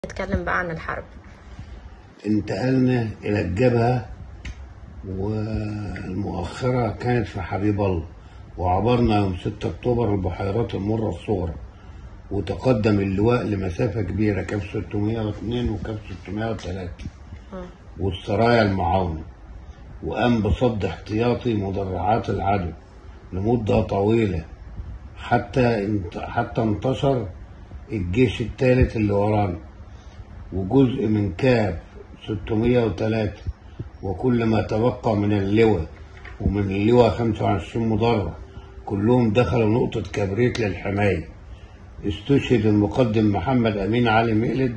نتكلم بقى عن الحرب انتقلنا إلى الجبهة والمؤخرة كانت في حبيب الله وعبرنا يوم 6 أكتوبر البحيرات المرة الصغرى وتقدم اللواء لمسافة كبيرة كاب 602 وكاب 603 آه. والسرايا المعاونة وقام بصد احتياطي مدرعات العدو لمدة طويلة حتى انت حتى انتشر الجيش الثالث اللي ورانا وجزء من كاب 603 وكل ما تبقى من اللواء ومن اللواء 25 مدرع كلهم دخلوا نقطة كبريت للحماية استشهد المقدم محمد أمين علي مقلد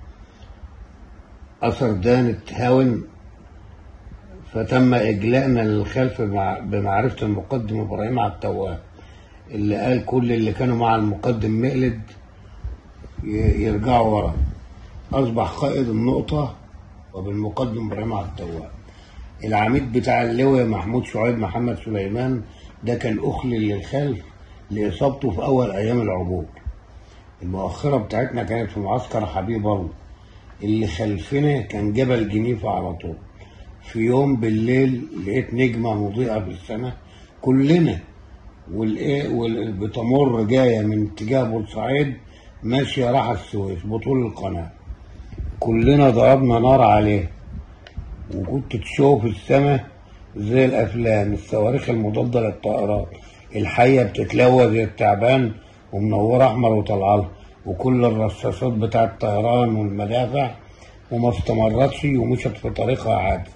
أثر دانة هاون فتم إجلائنا للخلف بمع- بمعرفة المقدم إبراهيم عبد التواب اللي قال كل اللي كانوا مع المقدم مقلد ي- يرجعوا ورا أصبح قائد النقطة وبالمقدم إبراهيم عبد التواب العميد بتاع اللواء محمود شعيب محمد سليمان ده كان أخلي للخلف لإصابته في أول أيام العبور المؤخرة بتاعتنا كانت في معسكر حبيب الله اللي خلفنا كان جبل جنيفة على طول في يوم بالليل لقيت نجمة مضيئة في السماء كلنا والايه وال- بتمر جاية من اتجاه بورسعيد ماشية راح السويس بطول القناة كلنا ضربنا نار عليه وكنت تشوف السماء زي الافلام الصواريخ المضاده للطائرات الحيه بتتلوى زي التعبان ومنوره احمر وطالعه وكل الرصاصات بتاع الطيران والمدافع وما استمرتش ومشت في طريقها عادي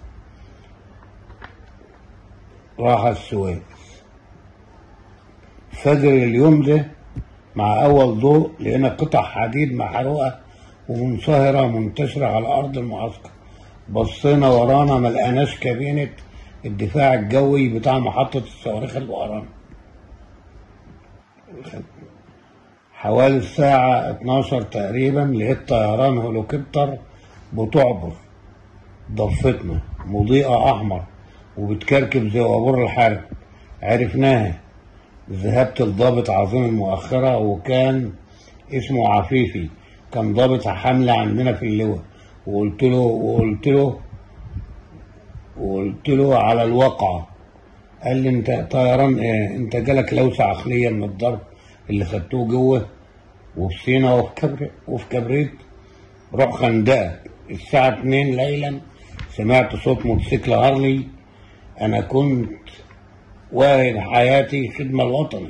راح السويس فجر اليوم ده مع أول ضوء لقينا قطع حديد محروقة ومنصهرة منتشرة على أرض المعسكر بصينا ورانا ما لقيناش كابينة الدفاع الجوي بتاع محطة الصواريخ اللي ورانا حوالي الساعة 12 تقريبا لقيت طيران هليكوبتر بتعبر ضفتنا مضيئة أحمر وبتكركب زي وابور الحرب عرفناها ذهبت لضابط عظيم المؤخرة وكان اسمه عفيفي كان ضابط حملة عندنا في اللواء وقلت له وقلت له وقلت له على الواقعة قال لي انت طيران ايه انت جالك لوسة عقلية من الضرب اللي خدتوه جوه وفي سينا وفي كبريت وفي كبريت روح خندقة الساعة 2 ليلا سمعت صوت موتوسيكل هارلي انا كنت واهب حياتي خدمة الوطني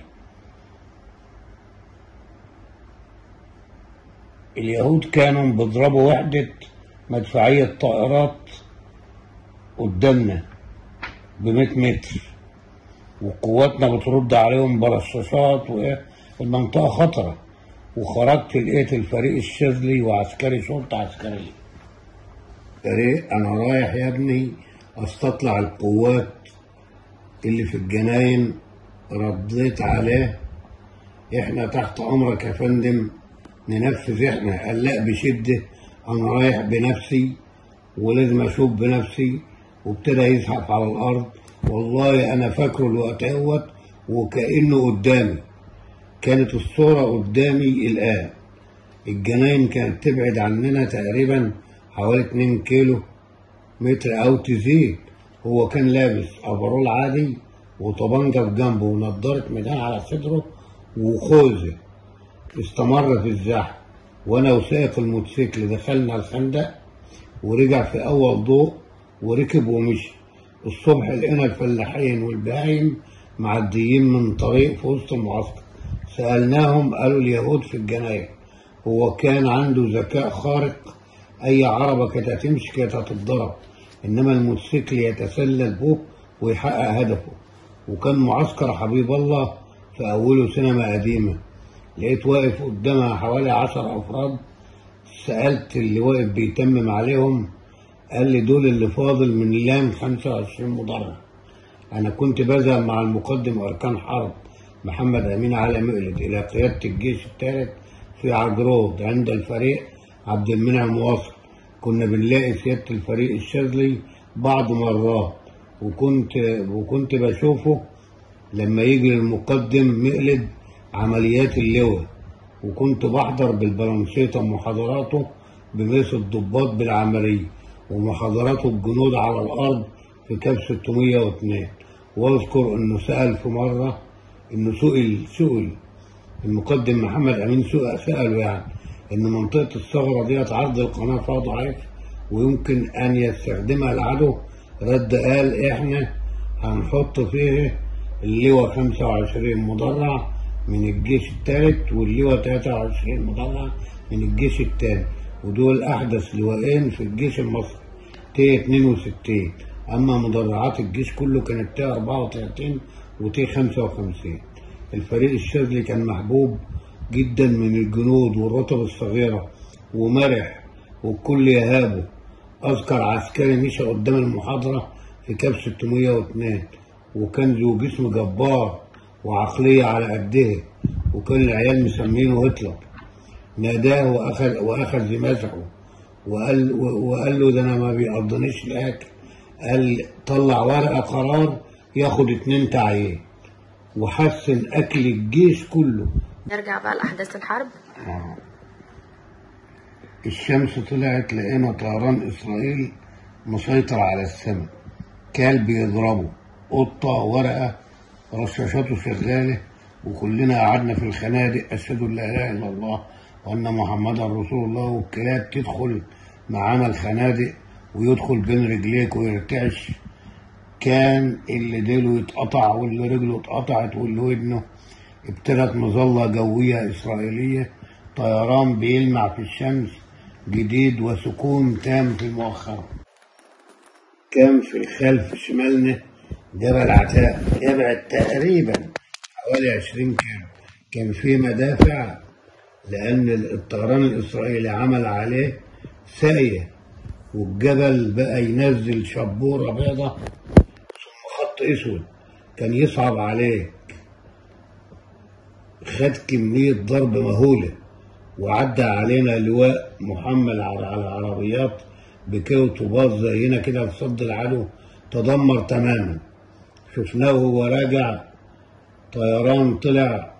اليهود كانوا بيضربوا وحدة مدفعية طائرات قدامنا بمئة متر وقواتنا بترد عليهم برشاشات وايه المنطقة خطرة وخرجت لقيت الفريق الشاذلي وعسكري شرطة عسكرية فريق انا رايح يا ابني استطلع القوات اللي في الجناين رديت عليه احنا تحت امرك يا فندم ننفذ احنا قال لا بشده انا رايح بنفسي ولازم اشوف بنفسي وابتدى يزحف على الارض والله انا فاكره الوقت اهوت وكانه قدامي كانت الصوره قدامي الان الجناين كانت تبعد عننا تقريبا حوالي 2 كيلو متر او تزيد هو كان لابس افرول عادي وطبنجة في جنبه ونضارة ميدان على صدره وخوذة استمر في الزحف وانا وسائق الموتوسيكل دخلنا الخندق ورجع في اول ضوء وركب ومشي الصبح لقينا الفلاحين والبهايم معديين من طريق في وسط المعسكر سألناهم قالوا اليهود في الجناين هو كان عنده ذكاء خارق اي عربة كانت هتمشي كانت هتتضرب انما الموتوسيكل يتسلل به ويحقق هدفه وكان معسكر حبيب الله في اوله سينما قديمة لقيت واقف قدامها حوالي عشر افراد سألت اللي واقف بيتمم عليهم قال لي دول اللي فاضل من لام 25 مدرع انا كنت بذهب مع المقدم اركان حرب محمد امين علي مقلد الى قيادة الجيش الثالث في عجرود عند الفريق عبد المنعم واصل كنا بنلاقي سيادة الفريق الشاذلي بعض مرات وكنت وكنت بشوفه لما يجي المقدم مقلد عمليات اللواء وكنت بحضر بالبلانشيطة محاضراته بمثل الضباط بالعملية ومحاضرات الجنود على الأرض في كاب 602 واذكر انه سأل في مرة انه سئل سئل المقدم محمد امين سئل سأله يعني ان منطقة الثغرة ديت عرض القناة فيها ضعيف ويمكن ان يستخدمها العدو رد قال احنا هنحط فيه اللواء 25 مدرع من الجيش الثالث واللواء 23 مدرع من الجيش الثاني ودول احدث لواءين في الجيش المصري تي 62 اما مدرعات الجيش كله كانت تي 34 وتي 55 الفريق الشاذلي كان محبوب جدا من الجنود والرتب الصغيرة ومرح والكل يهابه أذكر عسكري مشى قدام المحاضرة في كاب 602 وكان ذو جسم جبار وعقلية على قده وكان العيال مسمينه هتلر ناداه وأخذ وأخذ مسحه وقال وقال له ده أنا ما بيقضنيش الأكل قال طلع ورقة قرار ياخد اتنين تعيين وحسن أكل الجيش كله نرجع بقى لأحداث الحرب آه. الشمس طلعت لقينا طيران إسرائيل مسيطر على السماء كلب يضربه قطة ورقة رشاشاته شغالة وكلنا قعدنا في الخنادق أشهد أن لا إله إلا الله وأن محمدا رسول الله والكلاب تدخل معانا الخنادق ويدخل بين رجليك ويرتعش كان اللي ديله يتقطع واللي رجله اتقطعت واللي ودنه ابتدت مظلة جوية إسرائيلية طيران بيلمع في الشمس جديد وسكون تام في المؤخرة كان في الخلف شمالنا جبل عتاق يبعد تقريبا حوالي 20 كيلو كان في مدافع لأن الطيران الإسرائيلي عمل عليه ساقية والجبل بقى ينزل شبورة بيضة ثم خط أسود كان يصعب عليك خد كمية ضرب مهولة وعدى علينا لواء محمل على على العربيات بكيلو طوبات زينا كده في صد العدو تدمر تماما شفناه وهو راجع طيران طلع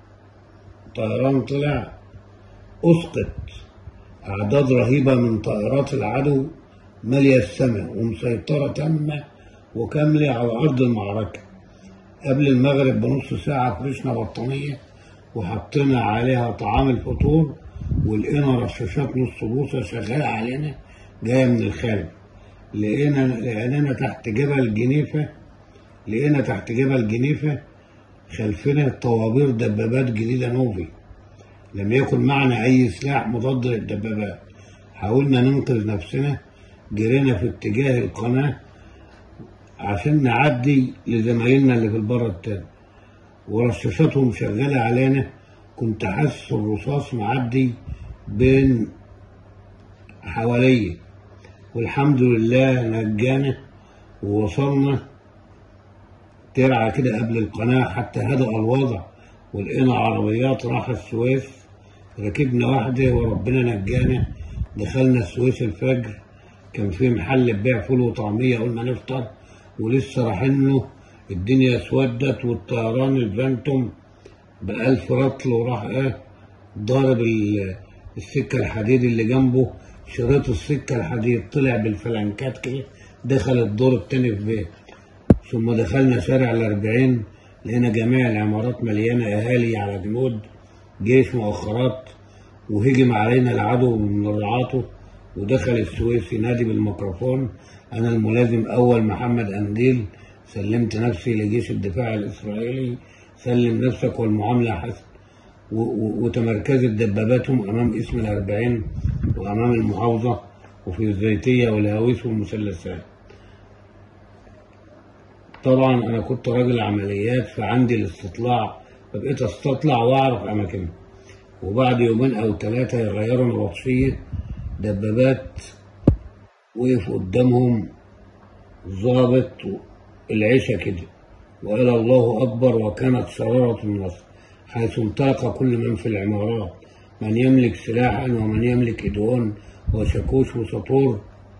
طيران طلع أسقط أعداد رهيبة من طائرات العدو مالية السماء ومسيطرة تامة وكاملة على أرض المعركة قبل المغرب بنص ساعة فرشنا بطانية وحطينا عليها طعام الفطور ولقينا رشاشات نص بوصة شغالة علينا جاية من الخارج لقينا لقينا تحت جبل جنيفة لقينا تحت جبل جنيفة خلفنا طوابير دبابات جديدة نوفي لم يكن معنا أي سلاح مضاد للدبابات حاولنا ننقذ نفسنا جرينا في اتجاه القناة عشان نعدي لزمايلنا اللي في البر التاني ورشاشاتهم شغالة علينا كنت حاسس الرصاص معدي بين حواليا والحمد لله نجانا ووصلنا ترعى كده قبل القناة حتى هدأ الوضع ولقينا عربيات راح السويس ركبنا واحدة وربنا نجانا دخلنا السويس الفجر كان في محل بيع فول وطعمية قلنا نفطر ولسه رايحينه الدنيا اسودت والطيران الفانتوم بألف رطل وراح ايه ضارب السكة الحديد اللي جنبه شريط السكة الحديد طلع بالفلنكات كده دخل الدور التاني في بيت ثم دخلنا شارع الأربعين لقينا جميع العمارات مليانة أهالي على جنود جيش مؤخرات وهجم علينا العدو من مراعاته ودخل السويس ينادي بالميكروفون أنا الملازم أول محمد أنديل سلمت نفسي لجيش الدفاع الإسرائيلي سلم نفسك والمعاملة حسن وتمركزت دباباتهم أمام اسم الأربعين وأمام المحافظة وفي الزيتية والهويس والمثلثات طبعا أنا كنت راجل عمليات فعندي الاستطلاع فبقيت استطلع وأعرف أماكنهم وبعد يومين أو ثلاثة يغيروا الوصفية دبابات وقف قدامهم ضابط العشاء كده وقال الله أكبر وكانت شرارة النصر حيث انطلق كل من في العمارات من يملك سلاحا ومن يملك إدوان وشاكوش وسطور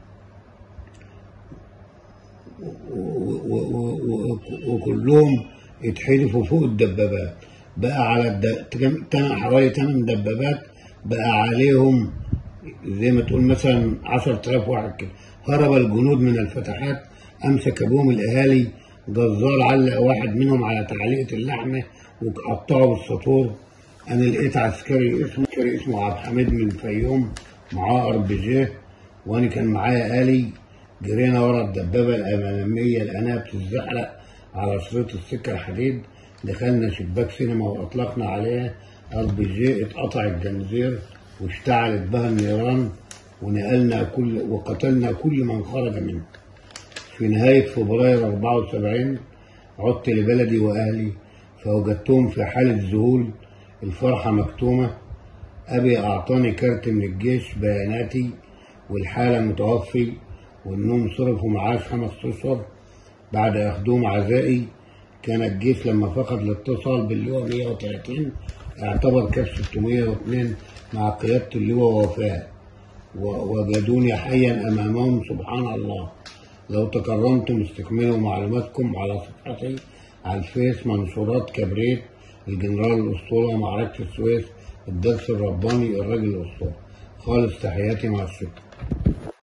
وكلهم يتحدفوا فوق الدبابات بقى على الد... حوالي 8 دبابات بقى عليهم زي ما تقول مثلا 10000 واحد كده هرب الجنود من الفتحات امسك ابوهم الاهالي جزار علق واحد منهم على تعليقه اللحمه وقطعه بالسطور انا لقيت عسكري اسمه عسكري اسمه عبد الحميد من الفيوم معاه ار بي جي وانا كان معايا الي جرينا ورا الدبابه الاماميه لانها بتتزحلق على شريط السكه الحديد دخلنا شباك سينما واطلقنا عليها ار بي جي اتقطع الجنزير واشتعلت بها النيران ونقلنا كل وقتلنا كل من خرج منه في نهاية فبراير 74 عدت لبلدي وأهلي فوجدتهم في حالة ذهول الفرحة مكتومة أبي أعطاني كارت من الجيش بياناتي والحالة متوفي وإنهم صرفوا معاش خمس أشهر بعد أخدوم عزائي كان الجيش لما فقد الاتصال باللواء 130 اعتبر كاب 602 مع قيادة اللواء وفاة ووجدوني حيا أمامهم سبحان الله لو تكرمتم استكملوا معلوماتكم على صفحتي على الفيس منشورات كبريت الجنرال الأسطورة معركة السويس الدرس الرباني الراجل الأسطورة خالص تحياتي مع الشكر